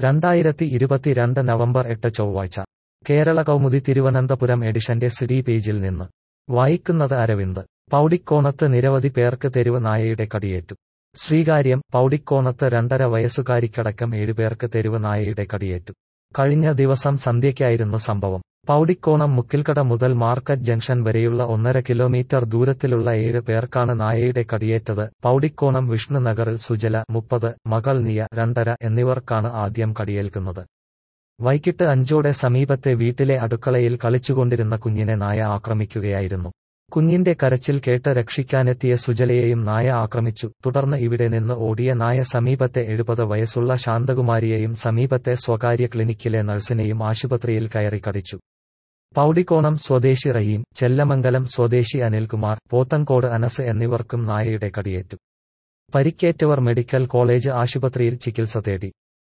രണ്ടായിരത്തി ഇരുപത്തിരണ്ട് നവംബർ എട്ട് ചൊവ്വാഴ്ച കേരള കൗമുദി തിരുവനന്തപുരം എഡിഷന്റെ സിഡി പേജിൽ നിന്ന് വായിക്കുന്നത് അരവിന്ദ് പൗടിക്കോണത്ത് നിരവധി പേർക്ക് തെരുവ് നായയുടെ കടിയേറ്റു ശ്രീകാര്യം പൗടിക്കോണത്ത് രണ്ടര വയസ്സുകാരിക്കടക്കം ഏഴുപേർക്ക് തെരുവ് നായയുടെ കടിയേറ്റു കഴിഞ്ഞ ദിവസം സന്ധ്യയ്ക്കായിരുന്നു സംഭവം പൗടിക്കോണം മുക്കിൽക്കട മുതൽ മാർക്കറ്റ് ജംഗ്ഷൻ വരെയുള്ള ഒന്നര കിലോമീറ്റർ ദൂരത്തിലുള്ള ഏഴ് പേർക്കാണ് നായയുടെ കടിയേറ്റത് പൗടിക്കോണം വിഷ്ണുനഗറിൽ സുജല മുപ്പത് മകൾ നിയ രണ്ടര എന്നിവർക്കാണ് ആദ്യം കടിയേൽക്കുന്നത് വൈകിട്ട് അഞ്ചോടെ സമീപത്തെ വീട്ടിലെ അടുക്കളയിൽ കളിച്ചുകൊണ്ടിരുന്ന കുഞ്ഞിനെ നായ ആക്രമിക്കുകയായിരുന്നു കുഞ്ഞിന്റെ കരച്ചിൽ കേട്ട് രക്ഷിക്കാനെത്തിയ സുജലയെയും നായ ആക്രമിച്ചു തുടർന്ന് ഇവിടെ നിന്ന് ഓടിയ നായ സമീപത്തെ എഴുപത് വയസ്സുള്ള ശാന്തകുമാരിയെയും സമീപത്തെ സ്വകാര്യ ക്ലിനിക്കിലെ നഴ്സിനെയും ആശുപത്രിയിൽ കയറി കടിച്ചു പൗടിക്കോണം സ്വദേശി റഹീം ചെല്ലമംഗലം സ്വദേശി അനിൽകുമാർ പോത്തങ്കോട് അനസ് എന്നിവർക്കും നായയുടെ കടിയേറ്റു പരിക്കേറ്റവർ മെഡിക്കൽ കോളേജ് ആശുപത്രിയിൽ ചികിത്സ തേടി